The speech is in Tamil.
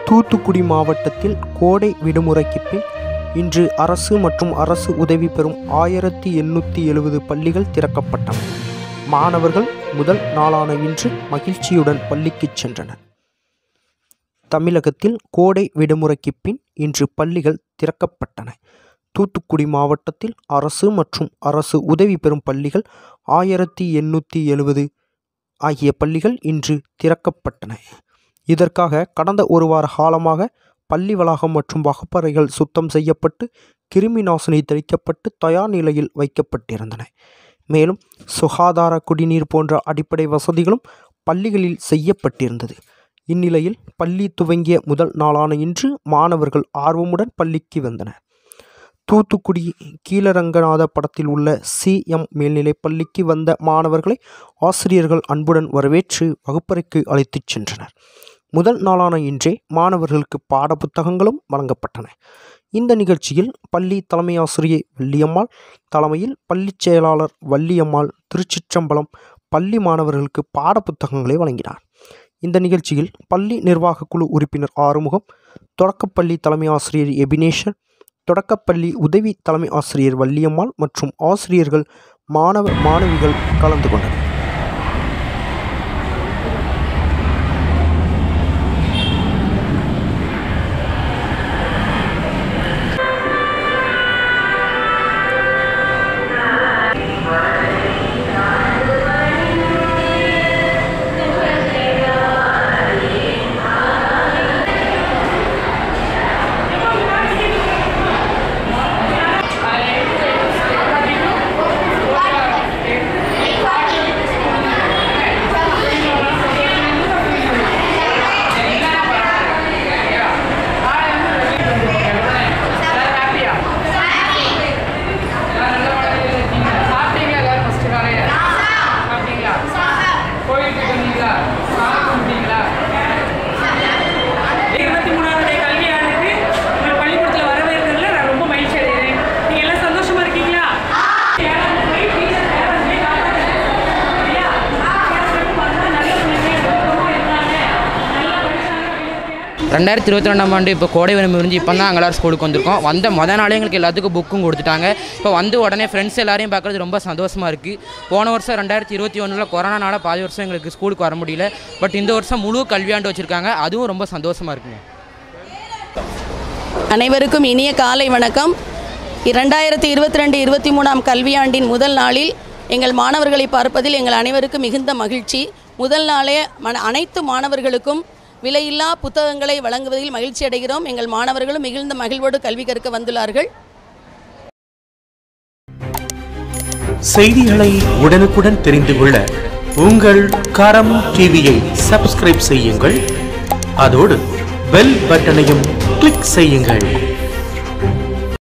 தூத்துக்குடி மாவட்டத்தில் கோடை விடுமுறைக்கு பின் இன்று அரசு மற்றும் அரசு உதவி பெறும் ஆயிரத்தி எண்ணூற்றி எழுபது பள்ளிகள் திறக்கப்பட்டன மாணவர்கள் முதல் நாளான இன்று மகிழ்ச்சியுடன் பள்ளிக்குச் சென்றனர் தமிழகத்தில் கோடை விடுமுறைக்கு பின் இன்று பள்ளிகள் திறக்கப்பட்டன தூத்துக்குடி மாவட்டத்தில் அரசு மற்றும் அரசு உதவி பெறும் பள்ளிகள் ஆயிரத்தி எண்ணூற்றி எழுபது ஆகிய பள்ளிகள் இன்று திறக்கப்பட்டன இதற்காக கடந்த ஒரு வார காலமாக பள்ளி வளாகம் மற்றும் வகுப்பறைகள் சுத்தம் செய்யப்பட்டு கிருமி நாசினி தெளிக்கப்பட்டு தயார் நிலையில் வைக்கப்பட்டிருந்தன மேலும் சுகாதார குடிநீர் போன்ற அடிப்படை வசதிகளும் பள்ளிகளில் செய்யப்பட்டிருந்தது இந்நிலையில் பள்ளி துவங்கிய முதல் நாளான இன்று மாணவர்கள் ஆர்வமுடன் பள்ளிக்கு வந்தனர் தூத்துக்குடி கீழரங்கநாத படத்தில் உள்ள சிஎம் மேல்நிலைப் பள்ளிக்கு வந்த மாணவர்களை ஆசிரியர்கள் அன்புடன் வரவேற்று வகுப்பறைக்கு அழைத்துச் சென்றனர் முதல் நாளான இன்றே மாணவர்களுக்கு பாடப்புத்தகங்களும் வழங்கப்பட்டன இந்த நிகழ்ச்சியில் பள்ளி தலைமை ஆசிரியை வள்ளியம்மாள் தலைமையில் பள்ளிச் செயலாளர் வள்ளியம்மாள் திருச்சிற்றம்பலம் பள்ளி மாணவர்களுக்கு பாடப்புத்தகங்களை வழங்கினார் இந்த நிகழ்ச்சியில் பள்ளி நிர்வாகக் குழு உறுப்பினர் ஆறுமுகம் தொடக்கப்பள்ளி தலைமை ஆசிரியர் எபினேஷன் தொடக்கப்பள்ளி உதவி தலைமை ஆசிரியர் வள்ளியம்மாள் மற்றும் ஆசிரியர்கள் மாணவ மாணவிகள் கலந்து கொண்டனர் சாப்பிட்டீங்களா எல்லாரும் ஃபர்ஸ்ட் காலையில சாப்பிட்டீங்களா கோயிலுக்கு போனீங்களா சாமி கும்பிட்டீங்களா இருபத்தி மூணாவது கல்வியாண்டுக்கு உங்கள் பள்ளிக்கூடத்தில் வரவேற்கிறதுல நான் ரொம்ப மகிழ்ச்சி அடைகிறேன் நீங்கள் எல்லாம் சந்தோஷமா இருக்கீங்களா ஏழாம் போய் டீச்சர் பேரண்ட்ஸ் போய் காப்பாற்றுங்க சரியா பேரண்ட்ஸுக்கும் பார்த்தா நல்ல பிள்ளைங்க ஒழுக்கமா இருந்தாங்க நல்லா படிச்சாங்க வெளியே ரெண்டாயிரத்தி இருபத்தி ரெண்டாம் ஆண்டு இப்போ கோடை விடுமுறை முடிஞ்சு இப்போ தான் எல்லோரும் ஸ்கூலுக்கு வந்திருக்கோம் வந்த மொதல் நாளே எங்களுக்கு எல்லாத்துக்கும் புக்கும் கொடுத்துட்டாங்க இப்போ வந்து உடனே ஃப்ரெண்ட்ஸ் எல்லாரையும் பார்க்குறது ரொம்ப சந்தோஷமாக இருக்குது போன வருஷம் ரெண்டாயிரத்தி இருபத்தி ஒன்றில் கொரோனானால பாதி வருஷம் எங்களுக்கு ஸ்கூலுக்கு வர முடியல பட் இந்த வருஷம் முழு கல்வியாண்டு வச்சுருக்காங்க அதுவும் ரொம்ப சந்தோஷமாக இருக்குங்க அனைவருக்கும் இனிய காலை வணக்கம் இரண்டாயிரத்தி இருபத்தி ரெண்டு இருபத்தி மூணாம் கல்வியாண்டின் முதல் நாளில் எங்கள் மாணவர்களை பார்ப்பதில் எங்கள் அனைவருக்கும் மிகுந்த மகிழ்ச்சி முதல் நாளே மன அனைத்து மாணவர்களுக்கும் விலையில்லா புத்தகங்களை வழங்குவதில் மகிழ்ச்சி அடைகிறோம் எங்கள் மாணவர்களும் மிகுந்த மகிழ்வோடு கல்வி கற்க வந்துள்ளார்கள் செய்திகளை உடனுக்குடன் தெரிந்து கொள்ள உங்கள் கரம் டிவியை சப்ஸ்கிரைப் செய்யுங்கள் அதோடு பெல் பட்டனையும் கிளிக் செய்யுங்கள்